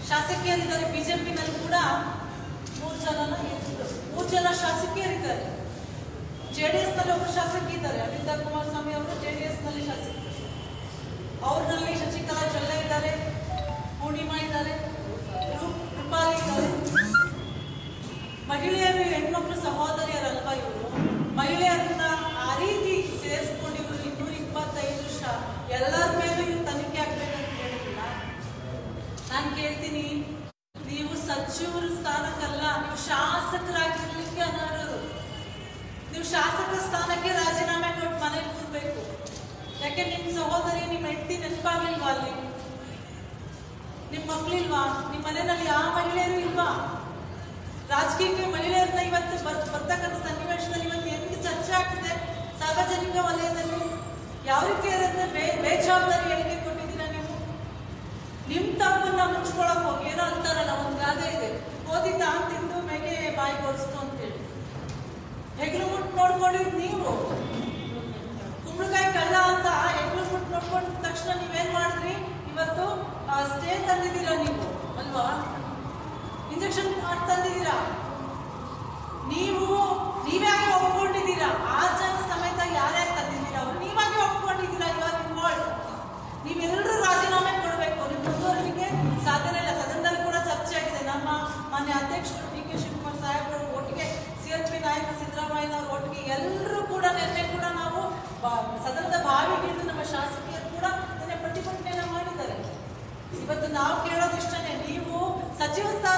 ಶಾಸಕಿಯರಿದ್ದಾರೆ ಬಿಜೆಪಿನಲ್ಲಿ ಕೂಡ ಮೂರು ಜನ ಮೂರು ಜನ ಶಾಸಕಿಯರಿದ್ದಾರೆ ಜೆ ಡಿ ಎಸ್ನಲ್ಲಿ ಒಬ್ಬರು ಶಾಸಕಿ ಇದ್ದಾರೆ ಅನಿತಾ ಕುಮಾರಸ್ವಾಮಿ ಅವರು ಜೆ ಡಿ ಎಸ್ನಲ್ಲಿ ಶಾಸಕಿ ಅವ್ರಲ್ಲಿ ಶಶಿಕಲಾ ಚೊಲ್ಲ ಇದ್ದಾರೆ ಪೂರ್ಣಿಮಾ ಇದ್ದಾರೆ ರು- ರೂಪಾಲಿ ಇದ್ದಾರೆ ಮಹಿಳೆಯರು ಹೆಣ್ಮಕ್ಳು ಸಹೋದರಿಯರಲ್ವಾ ಇವರು ಮಹಿಳೆಯರನ್ನ ಆ ರೀತಿ ಸೇರಿಸ್ಕೊಂಡು ಇವರು ಇನ್ನೂರ ಇಪ್ಪತ್ತೈದು ವರ್ಷ ಎಲ್ಲರ ಮೇಲೂ ಇವ್ರು ತನಿಖೆ ಆಗ್ಬೇಕಂತ ಹೇಳಿಲ್ಲ ನಾನು ಕೇಳ್ತೀನಿ ನೀವು ಸಚಿವರ ಸ್ಥಾನಕ್ಕಲ್ಲ ನೀವು ಶಾಸಕರಾಗಿರ್ಲಿಕ್ಕೆ ಅನರ್ಹರು ನೀವು ಶಾಸಕ ಸ್ಥಾನಕ್ಕೆ ರಾಜೀನಾಮೆ ಕೊಟ್ಟು ಮನೇಲಿ ಕೂರ್ಬೇಕು ಯಾಕೆ ನಿಮ್ಮ ಸಹೋದರಿ ನಿಮ್ಮ ಹೆಂಡತಿ ನೆನಪಾಗ್ಲಿಲ್ವಾ ಅಲ್ಲಿ ನಿಮ್ಮ ಮಕ್ಳಿಲ್ವಾ ನಿಮ್ಮ ಮನೆಯಲ್ಲಿ ಯಾವ ಮಹಿಳೆಯರು ಇಲ್ವಾ ರಾಜಕೀಯಕ್ಕೆ ಮಹಿಳೆಯರನ್ನ ಇವತ್ತು ಬರ್- ಬರ್ತಕ್ಕಂಥ ಸನ್ನಿವೇಶದಲ್ಲಿ ಇವತ್ತು ಹೆಂಗೆ ಚರ್ಚೆ ಆಗ್ತಿದೆ ಸಾರ್ವಜನಿಕ ವಲಯದಲ್ಲಿ ಯಾವ ರೀತಿ ಅದನ್ನ ಬೇ ಬೇಜವಾಬ್ದಾರಿ ಹೇಳಿಕೆ ಕೊಟ್ಟಿದ್ದೀರಾ ನೀವು ನಿಮ್ ತಪ್ಪನ್ನ ಮುಚ್ಕೊಳಕ್ ಹೋಗಿ ಏನೋ ಅಂತಾರಲ್ಲ ಒಂದ್ ಗಾದೆ ಇದೆ ಗೋಧಿ ತಾನ್ ತಿಂದು ಮೇಗೆ ಬಾಯಿ ಕೊಡಿಸ್ತು ಅಂತೇಳಿ ಹೆಗ್ಲು ಮುಟ್ಟು ನೋಡ್ಕೊಂಡಿದ್ ನೀವು ಕುಂಬಳಕಾಯಿ ಕಳ್ಳ ಅಂತ ಹೆಗ್ಲು ಮುಟ್ಟು ನೋಡ್ಕೊಂಡ ತಕ್ಷಣ ನೀವೇನ್ ಮಾಡಿದ್ರಿ ಇವತ್ತು ಸ್ಟೇ ತಂದಿದ್ದೀರಾ ನೀವು ಅಲ್ವಾ ಇಂಜೆಕ್ಷನ್ ತಂದಿದ್ದೀರಾ ನೀವು ನೀವ್ಯಾಕೆ ಒಪ್ಕೊಂಡಿದ್ದೀರಾ ಆರು ಜನ ಸಮೇತ ಯಾರ್ಯಾರು ತಂದಿದ್ದೀರಾ ಅವ್ರು ನೀವಾಗೆ ಒಪ್ಕೊಂಡಿದ್ದೀರಾ ಇವಾಗ ಇನ್ವಾಲ್ವ್ ನೀವೆಲ್ಲರೂ ರಾಜೀನಾಮೆ ಕೊಡಬೇಕು ನೀವು ಮುಂದುವರಿಕೆ ಸಾಧ್ಯನೇ ಇಲ್ಲ ಸದನದಲ್ಲಿ ಕೂಡ ಚರ್ಚೆ ಆಗಿದೆ ನಮ್ಮ ಮಾನ್ಯ ಅಧ್ಯಕ್ಷರು ಡಿ ಕೆ ಶಿವಕುಮಾರ್ ಸಾಹೇಬರು ಒಟ್ಟಿಗೆ ಸಿ ಎಚ್ ಪಿ ನಾಯಕ ಸಿದ್ದರಾಮಯ್ಯನವರು ಒಟ್ಟಿಗೆ ಎಲ್ಲರೂ ಕೂಡ ನಿನ್ನೆ ಕೂಡ ನಾವು ಬ- ಸದನದ ಬಾವಿಗಿಳಿದು ನಮ್ಮ ಶಾಸಕಿಯರು ಕೂಡ ನಿನ್ನೆ ಪ್ರತಿಭಟನೆಯನ್ನ ಮಾಡಿದ್ದಾರೆ ಇವತ್ತು ನಾವು ಕೇಳೋದು ಇಷ್ಟನೇ ನೀವು ಸಚಿವ ಸ್ಥಾನ